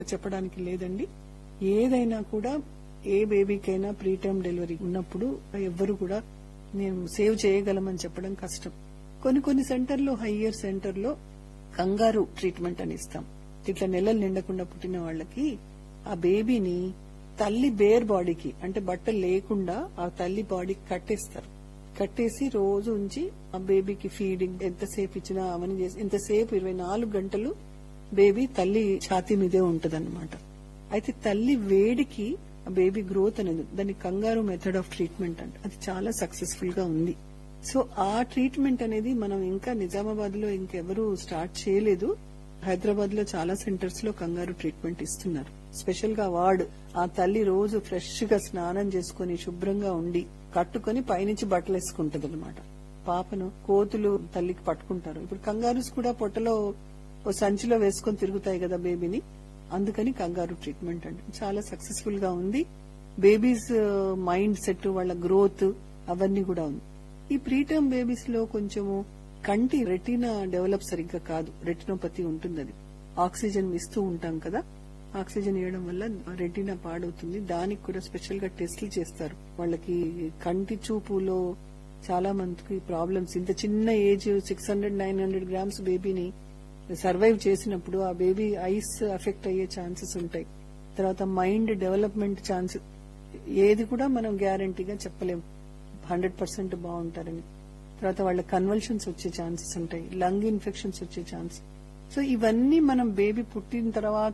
చెప్పడానికి లేదండి ఏదైనా కూడా ఏ బేబీకైనా ప్రీ టర్మ్ డెలివరీ ఉన్నప్పుడు ఎవ్వరు కూడా నేను సేవ్ చేయగలమని చెప్పడం కష్టం కొన్ని కొన్ని సెంటర్లో హయ్యర్ సెంటర్లో కంగారు ట్రీట్మెంట్ అని ఇస్తాం ఇట్లా నెలలు నిండకుండా పుట్టిన వాళ్ళకి ఆ బేబీని తల్లి బేర్ బాడీకి అంటే బట్టలు లేకుండా ఆ తల్లి బాడీకి కట్టేస్తారు కట్టేసి రోజు ఉంచి ఆ బేబీకి ఫీడింగ్ ఎంతసేపు ఇచ్చినా అవన్నీ చేసి ఎంతసేపు ఇరవై నాలుగు గంటలు బేబీ తల్లి ఛాతీ మీదే ఉంటదన్నమాట అయితే తల్లి వేడికి ఆ బేబీ గ్రోత్ అనేది దాన్ని కంగారు మెథడ్ ఆఫ్ ట్రీట్మెంట్ అంట అది చాలా సక్సెస్ఫుల్ గా ఉంది సో ఆ ట్రీట్మెంట్ అనేది మనం ఇంకా నిజామాబాద్ లో ఇంకెవరూ స్టార్ట్ చేయలేదు హైదరాబాద్ లో చాలా సెంటర్స్ లో కంగారు ట్రీట్మెంట్ ఇస్తున్నారు స్పెషల్ గా వార్డ్ ఆ తల్లి రోజు ఫ్రెష్ గా స్నానం చేసుకుని శుభ్రంగా ఉండి కట్టుకొని పైనుంచి బట్టలు వేసుకుంటది అనమాట పాపను కోతులు తల్లికి పట్టుకుంటారు ఇప్పుడు కంగారుస్ కూడా పొట్టలో ఓ సంచిలో వేసుకొని తిరుగుతాయి కదా బేబీని అందుకని కంగారు ట్రీట్మెంట్ అంటే చాలా సక్సెస్ఫుల్ గా ఉంది బేబీస్ మైండ్ సెట్ వాళ్ళ గ్రోత్ అవన్నీ కూడా ఉంది ఈ ప్రీటర్మ్ బేబీస్ లో కొంచెము కంటి రెటీనా డెవలప్ సరిగ్గా కాదు రెటినోపతి ఉంటుంది అది ఆక్సిజన్ ఇస్తూ ఉంటాం కదా ఆక్సిజన్ ఇవ్వడం వల్ల రెటీనా పాడవుతుంది దానికి కూడా స్పెషల్ గా టెస్టులు చేస్తారు వాళ్ళకి కంటి చూపులో చాలా మందికి ప్రాబ్లమ్స్ ఇంత చిన్న age six hundred nine hundred grams బేబీని సర్వైవ్ చేసినప్పుడు ఆ బేబీ ఐస్ అఫెక్ట్ అయ్యే ఛాన్సెస్ ఉంటాయి తర్వాత మైండ్ డెవలప్మెంట్ ఛాన్స్ ఏది కూడా మనం గ్యారంటీగా చెప్పలేం హండ్రెడ్ పర్సెంట్ బాగుంటారని తర్వాత వాళ్ళ కన్వల్షన్స్ వచ్చే ఛాన్సెస్ ఉంటాయి లంగ్ ఇన్ఫెక్షన్స్ వచ్చే ఛాన్స్ సో ఇవన్నీ మనం బేబీ పుట్టిన తర్వాత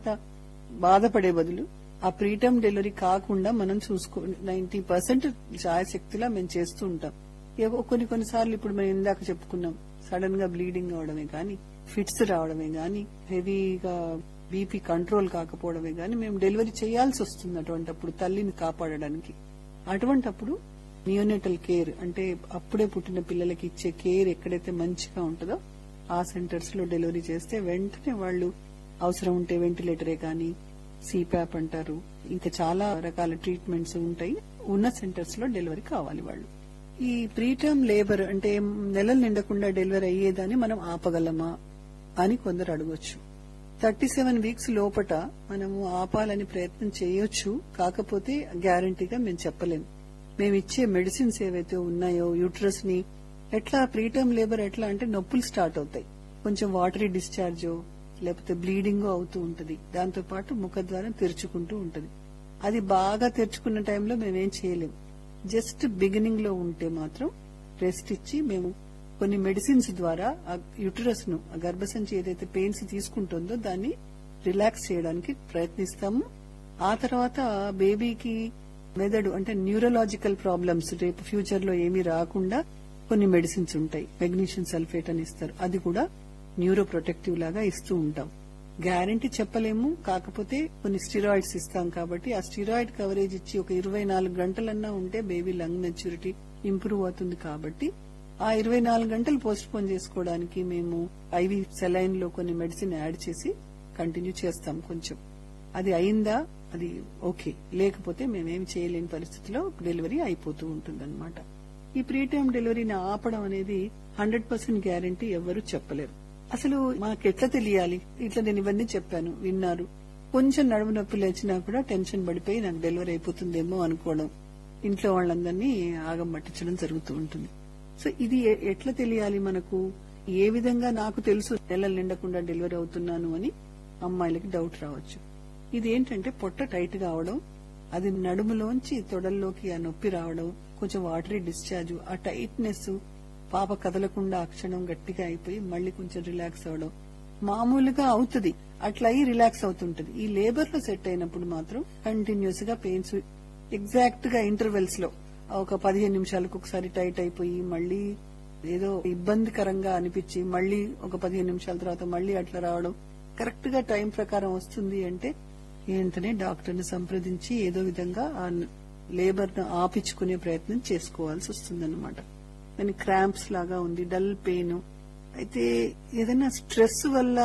బాధపడే బదులు ఆ ప్రీటర్మ్ డెలివరీ కాకుండా మనం చూసుకో నైన్టీ పర్సెంట్ శక్తిలా మేము చేస్తూ ఉంటాం ఏవో కొన్ని కొన్నిసార్లు ఇప్పుడు మనం ఇందాక చెప్పుకున్నాం సడన్ గా బ్లీడింగ్ అవడమే గాని ఫిట్స్ రావడమే గాని హెవీగా బీపీ కంట్రోల్ కాకపోవడమే గాని మేము డెలివరీ చేయాల్సి వస్తుంది అటువంటప్పుడు తల్లిని కాపాడడానికి అటువంటప్పుడు నియోనెటల్ కేర్ అంటే అప్పుడే పుట్టిన పిల్లలకి ఇచ్చే కేర్ ఎక్కడైతే మంచిగా ఉంటుందో ఆ సెంటర్స్ లో డెలివరీ చేస్తే వెంటనే వాళ్ళు అవసరం ఉంటే వెంటిలేటరే కానీ సిప్యాప్ అంటారు ఇంకా చాలా రకాల ట్రీట్మెంట్స్ ఉంటాయి ఉన్న సెంటర్స్ లో డెలివరీ కావాలి వాళ్ళు ఈ ప్రీటర్మ్ లేబర్ అంటే నెలలు నిండకుండా డెలివరీ అయ్యేదాన్ని మనం ఆపగలమా అని కొందరు అడగొచ్చు థర్టీ సెవెన్ వీక్స్ లోపట మనము ఆపాలని ప్రయత్నం చేయొచ్చు కాకపోతే గ్యారంటీగా మేము చెప్పలేం మేము ఇచ్చే మెడిసిన్స్ ఏవైతే ఉన్నాయో యూట్రస్ ని ఎట్లా ప్రీటర్మ్ లేబర్ ఎట్లా అంటే నొప్పులు స్టార్ట్ అవుతాయి కొంచెం వాటరీ డిశ్చార్జో లేకపోతే బ్లీడింగ్ అవుతూ ఉంటది దాంతో పాటు ముఖద్వారం తెరుచుకుంటూ ఉంటది అది బాగా తెరుచుకున్న టైంలో మేమేం చేయలేం జస్ట్ బిగినింగ్ లో ఉంటే మాత్రం రెస్ట్ ఇచ్చి మేము కొన్ని మెడిసిన్స్ ద్వారా ఆ యుటరస్ ను ఆ గర్భసంచి ఏదైతే పెయిన్స్ తీసుకుంటుందో దాన్ని రిలాక్స్ చేయడానికి ప్రయత్నిస్తాము ఆ తర్వాత బేబీకి మెదడు అంటే న్యూరలాజికల్ ప్రాబ్లమ్స్ రేపు ఫ్యూచర్ లో ఏమీ రాకుండా కొన్ని మెడిసిన్స్ ఉంటాయి మెగ్నీషియం సల్ఫేట్ అని ఇస్తారు అది కూడా న్యూరో ప్రొటెక్టివ్ లాగా ఇస్తూ ఉంటాం గ్యారంటీ చెప్పలేము కాకపోతే కొన్ని స్టిరాయిడ్స్ ఇస్తాం కాబట్టి ఆ స్టిరాయిడ్ కవరేజ్ ఇచ్చి ఒక ఇరవై నాలుగు గంటలన్నా ఉంటే బేబీ లంగ్ మెచ్యూరిటీ ఇంప్రూవ్ అవుతుంది కాబట్టి ఆ ఇరవై నాలుగు గంటలు పోస్ట్ పోన్ చేసుకోవడానికి మేము ఐవి సెలైన్ లో కొన్ని మెడిసిన్ యాడ్ చేసి కంటిన్యూ చేస్తాం కొంచెం అది అయిందా అది ఓకే లేకపోతే మేమేం చేయలేని పరిస్థితిలో డెలివరీ అయిపోతూ ఉంటుందన్నమాట ఈ ప్రీటర్మ్ డెలివరీని ఆపడం అనేది హండ్రెడ్ పర్సెంట్ గ్యారంటీ ఎవరు చెప్పలేరు అసలు మాకు ఎట్లా తెలియాలి ఇట్లా నేను ఇవన్నీ చెప్పాను విన్నారు కొంచెం నడుము నొప్పి లేచినా కూడా టెన్షన్ పడిపోయి నాకు డెలివరీ అయిపోతుందేమో అనుకోవడం ఇంట్లో వాళ్ళందరినీ ఆగం పట్టించడం జరుగుతూ ఉంటుంది సో ఇది ఎ- ఎట్లా తెలియాలి మనకు ఏ విధంగా నాకు తెలుసు నెలలు నిండకుండా డెలివరీ అవుతున్నాను అని అమ్మాయిలకి డౌట్ రావచ్చు ఇది ఏంటంటే పొట్ట టైట్ గా అవడం అది నడుములోంచి తొడల్లోకి ఆ నొప్పి రావడం కొంచెం వాటరీ డిశ్చార్జ్ ఆ టైట్నెస్ పాప కదలకుండా ఆ క్షణం గట్టిగా అయిపోయి మళ్ళీ కొంచెం రిలాక్స్ అవడం మామూలుగా అవుతుంది అట్లా అయి రిలాక్స్ అవుతుంటది ఈ లేబర్ లో సెట్ అయినప్పుడు మాత్రం కంటిన్యూస్ గా పెయిన్స్ ఎగ్జాక్ట్ గా ఇంటర్వెల్స్ లో ఒక పదిహేను నిమిషాలకు ఒకసారి టైట్ అయిపోయి మళ్ళీ ఏదో ఇబ్బందికరంగా అనిపించి మళ్ళీ ఒక పదిహేను నిమిషాల తర్వాత మళ్ళీ అట్లా రావడం కరెక్ట్ గా టైం ప్రకారం వస్తుంది అంటే వెంటనే డాక్టర్ ని సంప్రదించి ఏదో విధంగా ఆ లేబర్ ను ఆపించుకునే ప్రయత్నం చేసుకోవాల్సి వస్తుందన్నమాట దాని క్రాంప్స్ లాగా ఉంది డల్ పెయిన్ అయితే ఏదైనా స్ట్రెస్ వల్ల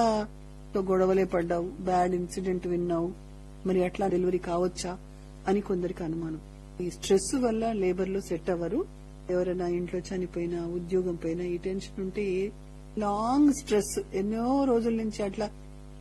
గొడవలే పడ్డావు బ్యాడ్ ఇన్సిడెంట్ విన్నావు మరి అట్లా డెలివరీ కావచ్చా అని కొందరికి అనుమానం ఈ స్ట్రెస్ వల్ల లేబర్ లో సెట్ అవ్వరు ఎవరైనా ఇంట్లో చనిపోయినా ఉద్యోగం పోయినా ఈ టెన్షన్ ఉంటే లాంగ్ స్ట్రెస్ ఎన్నో రోజుల నుంచి అట్లా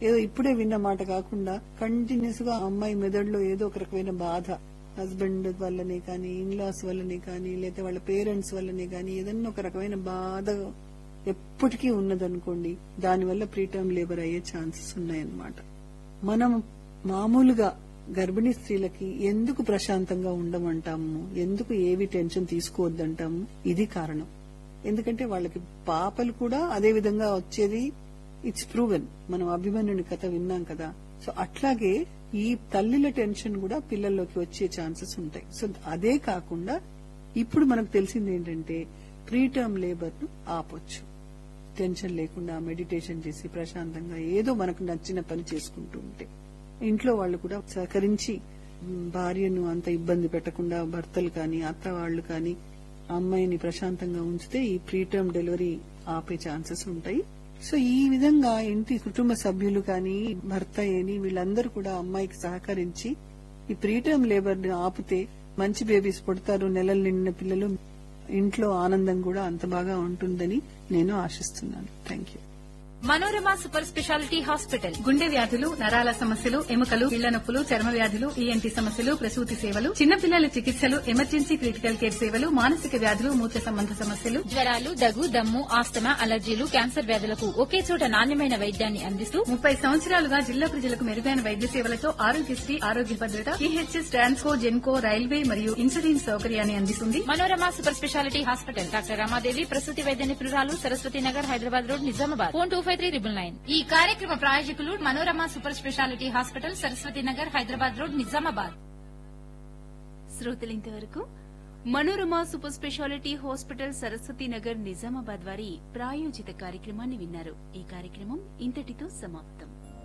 ఏదో ఇప్పుడే విన్న మాట కాకుండా కంటిన్యూస్ గా ఆ అమ్మాయి మెదడులో ఏదో ఒక రకమైన బాధ హస్బెండ్ వల్లనే కానీ ఇన్లాస్ వల్లనే కానీ లేదా వాళ్ళ పేరెంట్స్ వల్లనే కానీ ఏదన్నా ఒక రకమైన బాధ ఎప్పటికీ ఉన్నదనుకోండి దానివల్ల ప్రీటర్మ్ లేబర్ అయ్యే ఛాన్సెస్ ఉన్నాయన్నమాట మనం మామూలుగా గర్భిణీ స్త్రీలకి ఎందుకు ప్రశాంతంగా ఉండమంటాము ఎందుకు ఏవి టెన్షన్ తీసుకోవద్దంటాము ఇది కారణం ఎందుకంటే వాళ్ళకి పాపలు కూడా అదే విధంగా వచ్చేది ఇట్స్ ప్రూవెన్ మనం అభిమన్యుని కథ విన్నాం కదా సో అట్లాగే ఈ తల్లిల టెన్షన్ కూడా పిల్లల్లోకి వచ్చే ఛాన్సెస్ ఉంటాయి సో అదే కాకుండా ఇప్పుడు మనకు తెలిసింది ఏంటంటే ప్రీటర్మ్ లేబర్ ను ఆపొచ్చు టెన్షన్ లేకుండా మెడిటేషన్ చేసి ప్రశాంతంగా ఏదో మనకు నచ్చిన పని చేసుకుంటూ ఉంటే ఇంట్లో వాళ్ళు కూడా సహకరించి మ్, భార్యను అంత ఇబ్బంది పెట్టకుండా భర్తలు కానీ అత్త వాళ్ళు కానీ అమ్మాయిని ప్రశాంతంగా ఉంచితే ఈ ప్రీటర్మ్ డెలివరీ ఆపే ఛాన్సెస్ ఉంటాయి సో ఈ విధంగా ఇంటి కుటుంబ సభ్యులు కానీ భర్త ఏని వీళ్ళందరూ కూడా అమ్మాయికి సహకరించి ఈ ప్రీటర్మ్ లేబర్ ని ఆపితే మంచి బేబీస్ పుడతారు నెలలు నిండిన పిల్లలు ఇంట్లో ఆనందం కూడా అంత బాగా ఉంటుందని నేను ఆశిస్తున్నాను thank you Manorama super speciality hospital గుండె వ్యాధులు నరాల సమస్యలు ఎముకలు ఇళ్ల నొప్పులు చర్మ వ్యాధులు ఈఎన్టీ సమస్యలు ప్రసూతి సేవలు చిన్నపిల్లల చికిత్సలు ఎమర్జెన్సీ క్రిటికల్ కేర్ సేవలు మానసిక వ్యాధులు మూత్ర సంబంధ సమస్యలు జ్వరాలు దగ్గు దమ్ము ఆస్తమా అలర్జీలు క్యాన్సర్ వ్యాధులకు ఒకే చోట నాణ్యమైన వైద్యాన్ని అందిస్తూ ముప్పై సంవత్సరాలుగా జిల్లా ప్రజలకు మెరుగైన వైద్య సేవలతో ఆరోగ్యశ్రీ ఆరోగ్య భద్రత ఈహెచ్ఎస్ ట్రాన్స్కో జెన్కో రైల్వే మరియు ఇన్సూరెన్స్ సౌకర్యాన్ని అందిస్తుంది Manorama super speciality hospital doctor Ramadevi ప్రసూతి వైద్య నిపుణురాలు Saraswati Nagar Hyderabad road Nizamabad phone two five three triple nine ఈ కార్యక్రమ ప్రాయోజకులు Manorama super speciality hospital Saraswati Nagar Hyderabad road Nizamabad శ్రోతలు ఇంతవరకు Manorama super speciality hospital Saraswati Nagar Nizamabad వారి ప్రాయోజిత కార్యక్రమాన్ని విన్నారు ఈ కార్యక్రమం ఇంతటితో సమాప్తం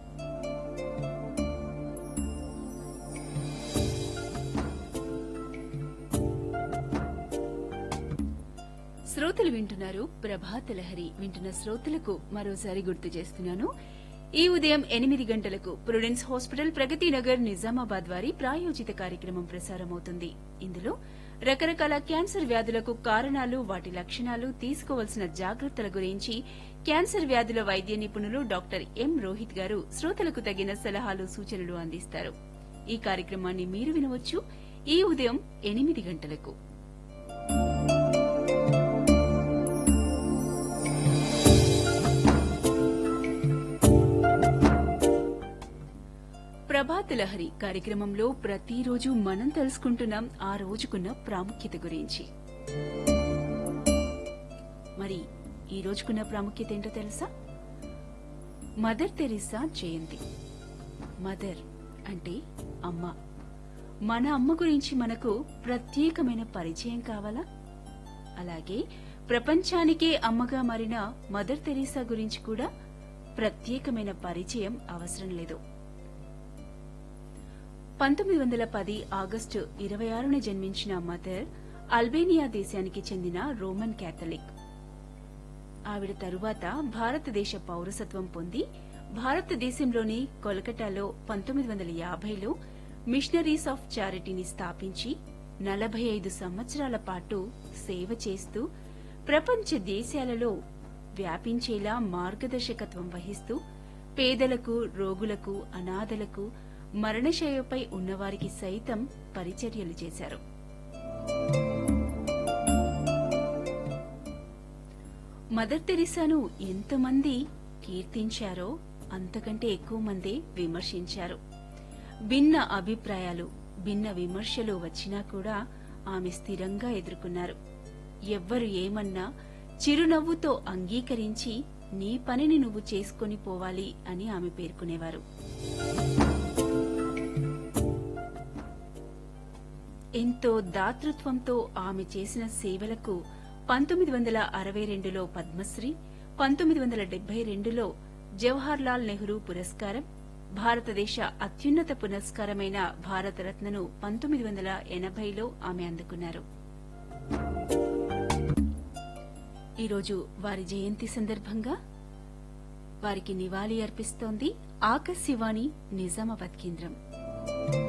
శ్రోతలు వింటున్నారు ప్రభాత లహరి వింటున్న శ్రోతలకు మరోసారి గుర్తు చేస్తున్నాను ఈ ఉదయం ఎనిమిది గంటలకు ప్రుడెన్స్ హాస్పిటల్ ప్రగతి నగర్ నిజామాబాద్ వారి ప్రాయోజిత కార్యక్రమం ప్రసారమవుతుంది ఇందులో రకరకాల క్యాన్సర్ వ్యాధులకు కారణాలు వాటి లక్షణాలు తీసుకోవాల్సిన జాగ్రత్తల గురించి క్యాన్సర్ వ్యాధుల వైద్య నిపుణులు డాక్టర్ ఎం రోహిత్ గారు శ్రోతలకు తగిన సలహాలు సూచనలు అందిస్తారు ఈ కార్యక్రమాన్ని మీరు వినవచ్చు ఈ ఉదయం ఎనిమిది గంటలకు ప్రభాత లహరి కార్యక్రమంలో ప్రతిరోజు మనం తెలుసుకుంటున్నాం ఆ రోజుకున్న ప్రాముఖ్యత గురించి మరి ఈ రోజుకున్న ప్రాముఖ్యత ఏంటో తెలుసా మదర్ తెరిసా జయంతి మదర్ అంటే అమ్మ మన అమ్మ గురించి మనకు ప్రత్యేకమైన పరిచయం కావాలా అలాగే ప్రపంచానికే అమ్మగా మారిన మదర్ తెరీసా గురించి కూడా ప్రత్యేకమైన పరిచయం అవసరం లేదు పంతొమ్మిది వందల పది ఆగస్టు ఇరవై ఆరున జన్మించిన మదర్ అల్బేనియా దేశానికి చెందిన రోమన్ క్యాథలిక్ ఆవిడ తరువాత భారతదేశ పౌరసత్వం పొంది భారతదేశంలోని కోల్కతాలో పంతొమ్మిది వందల యాభైలో మిషనరీస్ ఆఫ్ చారిటీని స్థాపించి నలభై ఐదు సంవత్సరాల పాటు సేవ చేస్తూ ప్రపంచ దేశాలలో వ్యాపించేలా మార్గదర్శకత్వం వహిస్తూ పేదలకు రోగులకు అనాథలకు మరణశయ్యపై ఉన్నవారికి సైతం పరిచర్యలు చేశారు మదర్ తెరిసాను ఎంతమంది కీర్తించారో అంతకంటే ఎక్కువ మందే విమర్శించారు భిన్న అభిప్రాయాలు భిన్న విమర్శలు వచ్చినా కూడా ఆమె స్థిరంగా ఎదుర్కొన్నారు ఎవ్వరు ఏమన్నా చిరునవ్వుతో అంగీకరించి నీ పనిని నువ్వు చేసుకొని పోవాలి అని ఆమె పేర్కొనేవారు ఎంతో దాతృత్వంతో ఆమె చేసిన సేవలకు పంతొమ్మిది వందల అరవై రెండులో పద్మశ్రీ పంతొమ్మిది వందల డెబ్బై రెండులో జవహర్లాల్ నెహ్రూ పురస్కారం భారతదేశ అత్యున్నత పురస్కారమైన భారతరత్నను పంతొమ్మిది వందల ఎనభైలో ఆమె అందుకున్నారు ఈరోజు వారి జయంతి సందర్భంగా వారికి నివాళి అర్పిస్తోంది ఆకాశవాణి నిజామాబాద్ కేంద్రం